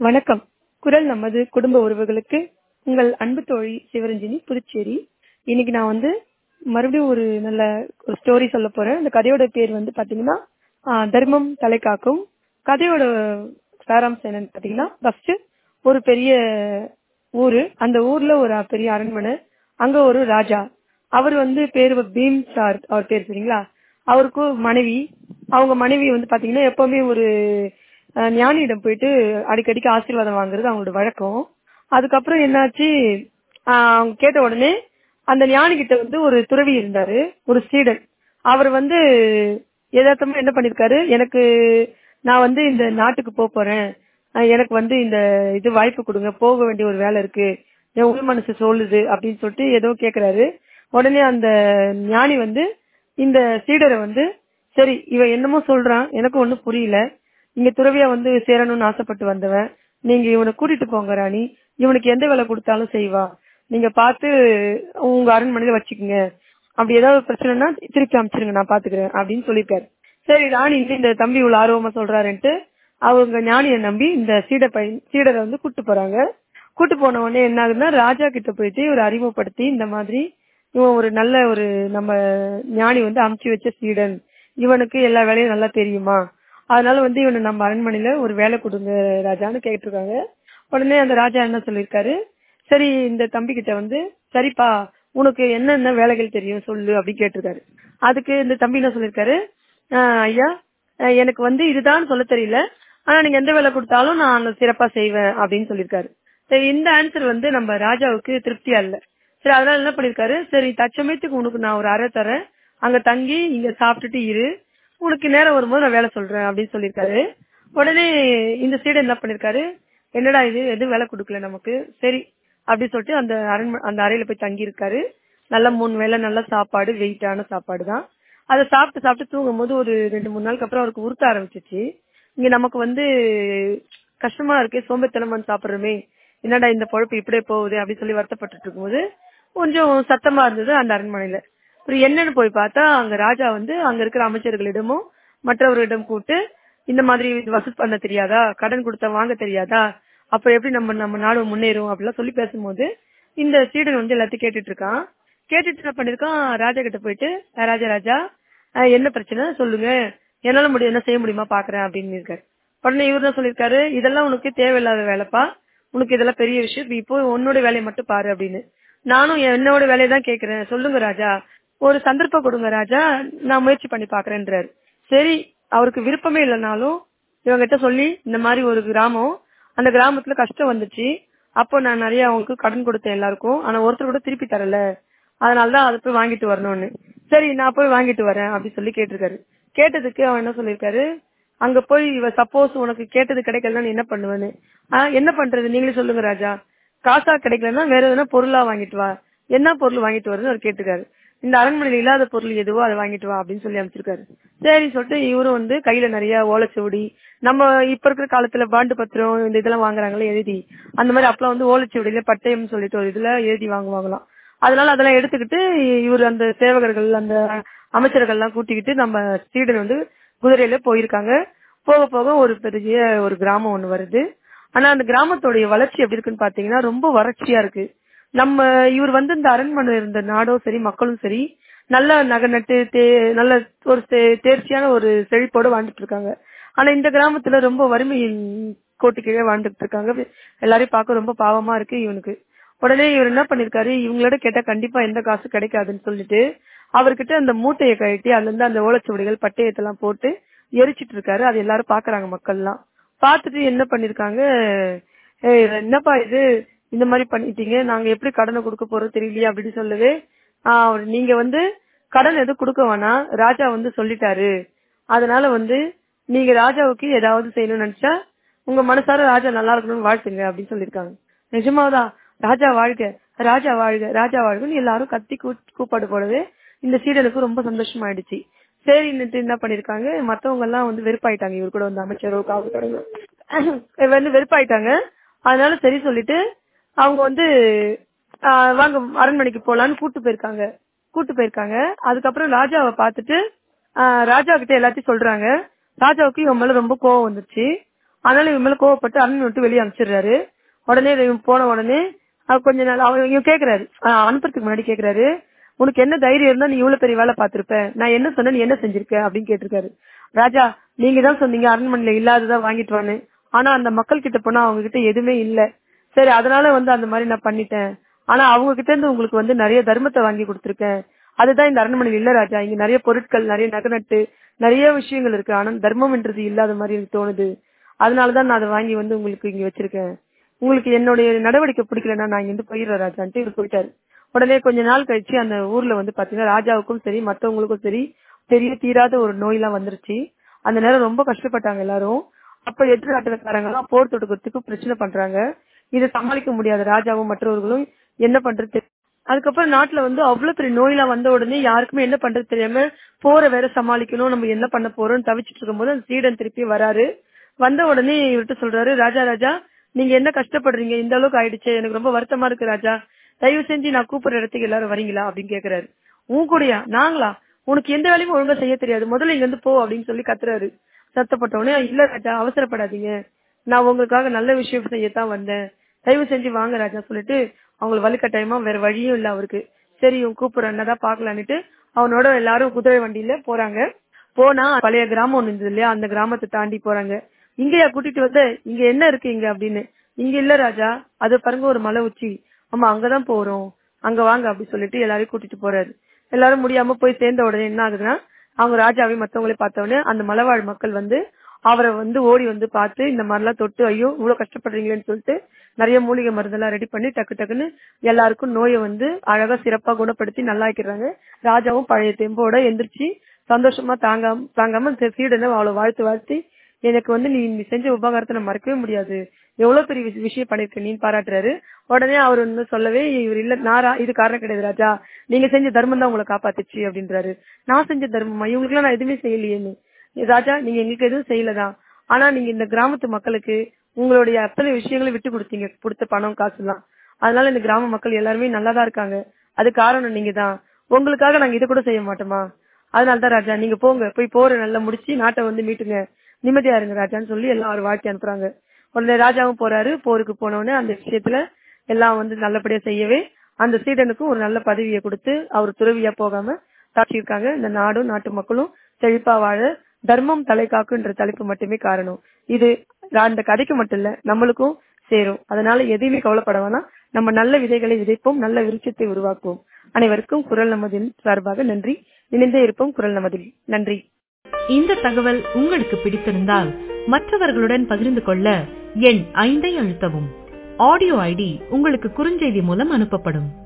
வணக்கம் குரல் நமது குடும்ப உறவுகளுக்கு உங்கள் அன்பு தோழி சிவரஞ்சினி புதுச்சேரி இன்னைக்கு நான் வந்து மறுபடியும் ஒரு நல்ல ஒரு ஸ்டோரி சொல்ல போறேன் அந்த கதையோட பேர் வந்து பாத்தீங்கன்னா ஆஹ், தர்மம் தலை காக்கும் கதையோட சாராம்சம் என்னன்னு பாத்தீங்கன்னா ஃபர்ஸ்ட் ஒரு பெரிய ஊரு அந்த ஊர்ல ஒரு பெரிய அரண்மனை அங்க ஒரு ராஜா அவர் வந்து பேரு பீம் சார் அவர் பேர் சரிங்களா அவருக்கு மனைவி அவங்க மனைவி வந்து பாத்தீங்கன்னா எப்பவுமே ஒரு அஹ், ஞானியிடம் போயிட்டு அடிக்கடிக்கு ஆசீர்வாதம் வாங்குறது அவங்களோட வழக்கம் அதுக்கப்புறம் என்னாச்சு ஆஹ், அவங்க கேட்ட உடனே அந்த ஞானி கிட்ட வந்து ஒரு துறவி இருந்தாரு ஒரு ஸ்டூடெண்ட் அவர் வந்து யதார்த்தமா என்ன பண்ணிருக்காரு எனக்கு நான் வந்து இந்த நாட்டுக்கு போக போறேன் அஹ், எனக்கு வந்து இந்த இது வாய்ப்பு கொடுங்க போக வேண்டிய ஒரு வேலை இருக்கு என் உள் மனசு சொல்லுது அப்படின்னு சொல்லிட்டு ஏதோ கேக்குறாரு உடனே அந்த ஞானி வந்து இந்த சீடரை வந்து சரி இவன் என்னமோ சொல்றான் எனக்கு ஒண்ணும் புரியல இங்க துறவியா வந்து சேரணும்னு ஆசைப்பட்டு வந்தவன் நீங்க இவனை கூட்டிட்டு போங்க ராணி இவனுக்கு எந்த வேலை கொடுத்தாலும் செய்வா நீங்க பார்த்து உங்க அரண்மனையில வச்சுக்கோங்க அப்படி ஏதாவது பிரச்சனைனா திருப்பி அமிச்சிருங்க நான் பாத்துக்கிறேன் அப்படின்னு சொல்லியிருக்காரு சரி ராணி இன்னும் இந்த தம்பி இவ்வளவு ஆர்வமா சொல்றாருன்ட்டு அவங்க ஞானியை நம்பி இந்த சீட பையன் சீடரை வந்து கூட்டு போறாங்க கூட்டு போன உடனே என்ன ஆகுதுன்னா ராஜா கிட்ட போயிட்டு ஒரு அறிமுகப்படுத்தி இந்த மாதிரி இவன் ஒரு நல்ல ஒரு நம்ம ஞானி வந்து அமுச்சு வச்ச சீடன் இவனுக்கு எல்லா வேலையும் நல்லா தெரியுமா அதனால வந்து இவனை நம்ம அரண்மனையில ஒரு வேலை கொடுங்க ராஜான்னு கேட்டிருக்காங்க உடனே அந்த ராஜா என்ன சொல்லியிருக்காரு சரி இந்த தம்பி கிட்ட வந்து சரிப்பா உனக்கு என்னென்ன வேலைகள் தெரியும் சொல்லு அப்படி கேட்டிருக்காரு அதுக்கு இந்த தம்பி என்ன சொல்லியிருக்காரு "ஆஹ் ஐயா அஹ் எனக்கு வந்து இதுதான் சொல்ல தெரியல ஆனா நீங்க எந்த வேலை கொடுத்தாலும் நான் அந்த சிறப்பா செய்வேன் அப்படின்னு சொல்லியிருக்காரு சரி இந்த ஆன்சர் வந்து நம்ம ராஜாவுக்கு திருப்தியா இல்ல சரி அதனால என்ன பண்ணிருக்காரு சரி தச்சமயத்துக்கு உனக்கு நான் ஒரு அறை தரேன் அங்க தங்கி இங்க சாப்பிட்டுட்டு இரு உனக்கு நேரம் வரும்போது நான் வேலை சொல்றேன் அப்படின்னு சொல்லியிருக்காரு உடனே இந்த சைடு என்ன பண்ணிருக்காரு என்னடா இது எதுவும் வேலை கொடுக்கல நமக்கு சரி அப்படி சொல்லிட்டு அந்த அரண்மனை அந்த அறையில போய் தங்கி இருக்காரு நல்ல மூணு வேளை நல்ல சாப்பாடு வெயிட்டான சாப்பாடு தான் அதை சாப்பிட்டு சாப்பிட்டு தூங்கும் போது ஒரு ரெண்டு மூணு நாளுக்கு அப்புறம் அவருக்கு உறுத்த ஆரம்பிச்சிச்சு இங்க நமக்கு வந்து கஷ்டமா இருக்கு சோம்பேத்தனமான் சாப்பிடுறோமே என்னடா இந்த பொழப்பு இப்படியே போகுது அப்படின்னு சொல்லி வருத்தப்பட்டுட்டு இருக்கும்போது கொஞ்சம் சத்தமா இருந்தது அந்த அரண்மனையில அப்புறம் என்னன்னு போய் பார்த்தா அங்க ராஜா வந்து அங்க இருக்கிற அமைச்சர்களிடமும் மற்றவர்களிடம் கூப்பிட்டு இந்த மாதிரி இது வசூல் பண்ண தெரியாதா கடன் கொடுத்தா வாங்க தெரியாதா அப்ப எப்படி நம்ம நம்ம நாடு முன்னேறும் அப்படிலாம் சொல்லி பேசும்போது இந்த சீடன் வந்து எல்லாத்தையும் கேட்டுட்டு இருக்கான் கேட்டுட்டு என்ன பண்ணிருக்கான் ராஜா கிட்ட போயிட்டு "அஹ் ராஜா ராஜா அஹ் என்ன பிரச்சனை சொல்லுங்க என்னால முடியும் என்ன செய்ய முடியுமா பாக்குறேன் அப்படின்னு இருக்காரு உடனே இவர் தான் சொல்லிருக்காரு இதெல்லாம் உனக்கு தேவையில்லாத வேலைப்பா உனக்கு இதெல்லாம் பெரிய விஷயம் நீ இப்போ உன்னோட வேலையை மட்டும் பாரு அப்படின்னு நானும் என்னோட வேலையை தான் கேக்குறேன் சொல்லுங்க ராஜா ஒரு சந்தர்ப்பம் கொடுங்க ராஜா நான் முயற்சி பண்ணி பாக்குறேன்றாரு சரி அவருக்கு விருப்பமே இல்லைனாலும் இவங்கிட்ட சொல்லி இந்த மாதிரி ஒரு கிராமம் அந்த கிராமத்துல கஷ்டம் வந்துச்சு அப்போ நான் நிறைய அவங்களுக்கு கடன் கொடுத்தேன் எல்லாருக்கும் ஆனா ஒருத்தர் கூட திருப்பி தரல அதனாலதான் அதை போய் வாங்கிட்டு வரணும்னு சரி நான் போய் வாங்கிட்டு வரேன் அப்படின்னு சொல்லி கேட்டிருக்காரு கேட்டதுக்கு அவன் என்ன சொல்லியிருக்காரு அங்க போய் இவ சப்போஸ் உனக்கு கேட்டது கிடைக்கலன்னா நீ என்ன பண்ணுவேன்னு ஆஹ் என்ன பண்றது நீங்களே சொல்லுங்க ராஜா காசா கிடைக்கலன்னா வேற எதுனா பொருளா வாங்கிட்டு வா என்ன பொருள் வாங்கிட்டு வருதுன்னு அவர் கேட்டிருக்காரு இந்த அரண்மனையில இல்லாத பொருள் எதுவோ அதை வாங்கிட்டு வா அப்படின்னு சொல்லி அமைச்சிருக்காரு சரி சொல்லிட்டு இவரும் வந்து கையில நிறைய ஓலைச்சுவடி நம்ம இப்ப இருக்கிற காலத்துல பாண்டு பத்திரம் இந்த இதெல்லாம் வாங்குறாங்களே எழுதி அந்த மாதிரி அப்பெல்லாம் வந்து ஓலைச்சுவடியில பட்டயம் சொல்லிட்டு ஒரு இதுல எழுதி வாங்குவாங்களாம் அதனால அதெல்லாம் எடுத்துக்கிட்டு இவர் அந்த சேவகர்கள் அந்த அமைச்சர்கள் எல்லாம் கூட்டிக்கிட்டு நம்ம ஸ்டீடன் வந்து குதிரையில போயிருக்காங்க போக போக ஒரு பெரிய ஒரு கிராமம் ஒண்ணு வருது ஆனா அந்த கிராமத்தோடைய வளர்ச்சி எப்படி இருக்குன்னு பாத்தீங்கன்னா ரொம்ப வறட்சியா இருக்கு நம்ம இவர் வந்து இந்த அரண்மனை இருந்த நாடும் சரி மக்களும் சரி நல்ல நகை நட்டு தே- நல்ல ஒரு தே- தேர்ச்சியான ஒரு செழிப்போட வாழ்ந்துட்டு இருக்காங்க ஆனா இந்த கிராமத்துல ரொம்ப வறுமையின் கோட்டு கீழே வாழ்ந்துட்டு இருக்காங்க எல்லாரையும் பார்க்க ரொம்ப பாவமா இருக்கு இவனுக்கு உடனே இவர் என்ன பண்ணிருக்காரு இவங்களோட கேட்டா கண்டிப்பா எந்த காசு கிடைக்காதுன்னு சொல்லிட்டு அவர்கிட்ட அந்த மூட்டையை கழட்டி அதுல இருந்து அந்த ஓலைச்சுவடிகள் பட்டயத்தெல்லாம் போட்டு எரிச்சிட்டு இருக்காரு அது எல்லாரும் பாக்குறாங்க மக்கள் எல்லாம் பார்த்துட்டு என்ன பண்ணிருக்காங்க "ஏய், என்னப்பா இது இந்த மாதிரி பண்ணிட்டீங்க நாங்க எப்படி கடனை கொடுக்க போறோம் தெரியலையே அப்படின்னு சொல்லவே ஆஹ் அவர் நீங்க வந்து கடன் எதுவும் கொடுக்க வேணாம் ராஜா வந்து சொல்லிட்டாரு அதனால வந்து நீங்க ராஜாவுக்கு ஏதாவது செய்யணும்னு நினைச்சா உங்க மனசார ராஜா நல்லா இருக்கணும்னு வாழ்த்துங்க அப்படின்னு சொல்லியிருக்காங்க நிஜமாதான் ராஜா வாழ்க ராஜா வாழ்க ராஜா வாழ்கன்னு எல்லாரும் கத்தி கூ- கூப்பாடு போடவே இந்த சீடனுக்கு ரொம்ப சந்தோஷமாயிடுச்சு சரின்னுட்டு என்ன பண்ணிருக்காங்க மத்தவங்க எல்லாம் வந்து வெறுப்பாயிட்டாங்க இவர் கூட வந்து அமைச்சரோ காவல்துறையோ வந்து வெறுப்பாயிட்டாங்க அதனால சரி சொல்லிட்டு அவங்க வந்து ஆஹ் வாங்க அரண்மனைக்கு போலான்னு கூட்டு போயிருக்காங்க கூட்டு போயிருக்காங்க அதுக்கப்புறம் ராஜாவை பார்த்துட்டு ஆஹ் ராஜா கிட்ட எல்லாத்தையும் சொல்றாங்க ராஜாவுக்கு இவன் மேல ரொம்ப கோவம் வந்துருச்சு அதனால இவன் மேல கோவப்பட்டு அரண்மனை விட்டு வெளியே அனுப்பிச்சிடுறாரு உடனே இவன் போன உடனே அவர் கொஞ்ச நாள் அவர் இவன் கேக்குறாரு அஹ் அனுப்புறதுக்கு முன்னாடி கேக்குறாரு உனக்கு என்ன தைரியம் இருந்தா நீ இவ்வளவு பெரிய வேலை பார்த்திருப்ப நான் என்ன சொன்னேன் நீ என்ன செஞ்சிருக்க அப்படின்னு கேட்டிருக்காரு ராஜா நீங்க தான் சொன்னீங்க அரண்மனையில இல்லாததா வாங்கிட்டு வான்னு ஆனா அந்த மக்கள் கிட்ட போனா அவங்க கிட்ட எதுவுமே இல்ல சரி அதனால வந்து அந்த மாதிரி நான் பண்ணிட்டேன் ஆனா அவங்க கிட்ட இருந்து உங்களுக்கு வந்து நிறைய தர்மத்தை வாங்கி கொடுத்திருக்கேன் அதுதான் இந்த அரண்மனையில் இல்ல ராஜா இங்க நிறைய பொருட்கள் நிறைய நகநட்டு நிறைய விஷயங்கள் இருக்கு ஆனா தர்மம்ன்றது இல்லாத மாதிரி எனக்கு தோணுது அதனாலதான் நான் அதை வாங்கி வந்து உங்களுக்கு இங்க வச்சிருக்கேன் உங்களுக்கு என்னுடைய நடவடிக்கை பிடிக்கலன்னா நான் இங்க இருந்து போயிடுறேன் ராஜான்ட்டு இவர் போயிட்டாரு உடனே கொஞ்ச நாள் கழிச்சு அந்த ஊர்ல வந்து பாத்தீங்கன்னா ராஜாவுக்கும் சரி மத்தவங்களுக்கும் சரி பெரிய தீராத ஒரு நோய் எல்லாம் வந்துருச்சு அந்த நேரம் ரொம்ப கஷ்டப்பட்டாங்க எல்லாரும் அப்ப எதிர் நாட்டுக்காரங்க எல்லாம் போர் தொடுக்கிறதுக்கு பிரச்சனை பண்றாங்க இதை சமாளிக்க முடியாத ராஜாவும் மற்றவர்களும் என்ன பண்றது தெரியல. அதுக்கப்புறம் நாட்டுல வந்து அவ்வளவு பெரிய நோயெல்லாம் வந்த உடனே யாருக்குமே என்ன பண்றது தெரியாம போரை வேற சமாளிக்கணும் நம்ம என்ன பண்ண போறோம்னு தவிச்சிட்டு இருக்கும்போது அந்த சீடன் திருப்பி வராரு வந்த உடனே இவர்கிட்ட சொல்றாரு ராஜா ராஜா நீங்க என்ன கஷ்டப்படுறீங்க இந்த அளவுக்கு ஆயிடுச்சு எனக்கு ரொம்ப வருத்தமா இருக்கு ராஜா தயவு செஞ்சு நான் கூப்பிடுற இடத்துக்கு எல்லாரும் வரீங்களா அப்படின்னு கேக்குறாரு உன் கூடயா நாங்களா உனக்கு எந்த வேலையும் ஒழுங்கா செய்ய தெரியாது முதல்ல இங்க இருந்து போ அப்படின்னு சொல்லி கத்துறாரு சத்தப்பட்ட உடனே இல்ல ராஜா அவசரப்படாதீங்க நான் உங்களுக்காக நல்ல விஷயம் செய்யத்தான் வந்தேன் தயவு செஞ்சு வாங்க ராஜா சொல்லிட்டு அவங்களுக்கு வலுக்கட்டாயமா வேற வழியும் இல்ல அவருக்கு சரி இவன் கூப்பிடுறேன் என்னதான் பாக்கலான்னுட்டு அவனோட எல்லாரும் குதிரை வண்டியில போறாங்க போனா பழைய கிராமம் ஒண்ணு இருந்தது இல்லையா அந்த கிராமத்தை தாண்டி போறாங்க இங்கயா கூட்டிட்டு வந்து இங்க என்ன இருக்கு இங்க அப்படின்னு இங்க இல்ல ராஜா அது பாருங்க ஒரு மலை உச்சி ஆமா அங்கதான் போறோம் அங்க வாங்க அப்படி சொல்லிட்டு எல்லாரையும் கூட்டிட்டு போறாரு எல்லாரும் முடியாம போய் சேர்ந்த உடனே என்ன ஆகுதுன்னா அவங்க ராஜாவையும் மத்தவங்களையும் பார்த்த உடனே அந்த மலைவாழ் மக்கள் வந்து அவரை வந்து ஓடி வந்து பார்த்து இந்த மாதிரிலாம் தொட்டு ஐயோ இவ்வளவு கஷ்டப்படுறீங்களேன்னு சொல்லிட்டு நிறைய மூலிகை மருந்தெல்லாம் ரெடி பண்ணி டக்கு டக்குன்னு எல்லாருக்கும் நோயை வந்து அழகா சிறப்பா குணப்படுத்தி நல்லா ஆக்கிடுறாங்க ராஜாவும் பழைய தெம்போட எந்திரிச்சு சந்தோஷமா தாங்காம தாங்காம அந்த சீடனை அவ்வளவு வாழ்த்து வாழ்த்தி எனக்கு வந்து நீ நீ செஞ்ச உபகாரத்தை நான் மறக்கவே முடியாது எவ்வளவு பெரிய விஷ- விஷயம் பண்ணிருக்க நீ பாராட்டுறாரு உடனே அவர் வந்து சொல்லவே இவர் இல்ல நாரா இது காரணம் கிடையாது ராஜா நீங்க செஞ்ச தர்மம் தான் உங்களை காப்பாத்துச்சு அப்படின்றாரு நான் செஞ்ச தர்மமா இவங்களுக்கு நான் எதுவுமே செய்யலையேன்னு ராஜா நீங்க எங்களுக்கு எதுவும் செய்யலதான் ஆனா நீங்க இந்த கிராமத்து மக்களுக்கு உங்களுடைய அத்தனை விஷயங்களை விட்டு கொடுத்தீங்க கொடுத்த பணம் காசு எல்லாம் அதனால இந்த கிராம மக்கள் எல்லாருமே நல்லாதான் இருக்காங்க அது காரணம் நீங்க தான் உங்களுக்காக நாங்க இதை கூட செய்ய மாட்டோமா அதனாலதான் ராஜா நீங்க போங்க போய் போற நல்லா முடிச்சு நாட்டை வந்து மீட்டுங்க நிம்மதியா இருங்க ராஜான்னு சொல்லி எல்லாம் அவர் வாழ்க்கை அனுப்புறாங்க உடனே ராஜாவும் போறாரு போருக்கு போனவுடனே அந்த விஷயத்துல எல்லாம் வந்து நல்லபடியா செய்யவே அந்த சீடனுக்கும் ஒரு நல்ல பதவியை கொடுத்து அவர் துறவியா போகாம தாக்கியிருக்காங்க இந்த நாடும் நாட்டு மக்களும் செழிப்பா வாழ தர்மம் தலை காக்குன்ற தலைப்பு மட்டுமே காரணம் இது அந்த கதைக்கு மட்டும் இல்ல நம்மளுக்கும் சேரும் அதனால எதையுமே கவலைப்பட வேணாம் நம்ம நல்ல விதைகளை விதைப்போம் நல்ல விருட்சத்தை உருவாக்குவோம் அனைவருக்கும் குரல் நமதின் சார்பாக நன்றி இணைந்தே இருப்போம் குரல் நமதில் நன்றி இந்த தகவல் உங்களுக்கு பிடித்திருந்தால் மற்றவர்களுடன் பகிர்ந்து கொள்ள எண் ஐந்தை அழுத்தவும் ஆடியோ ஐடி உங்களுக்கு குறுஞ்செய்தி மூலம் அனுப்பப்படும்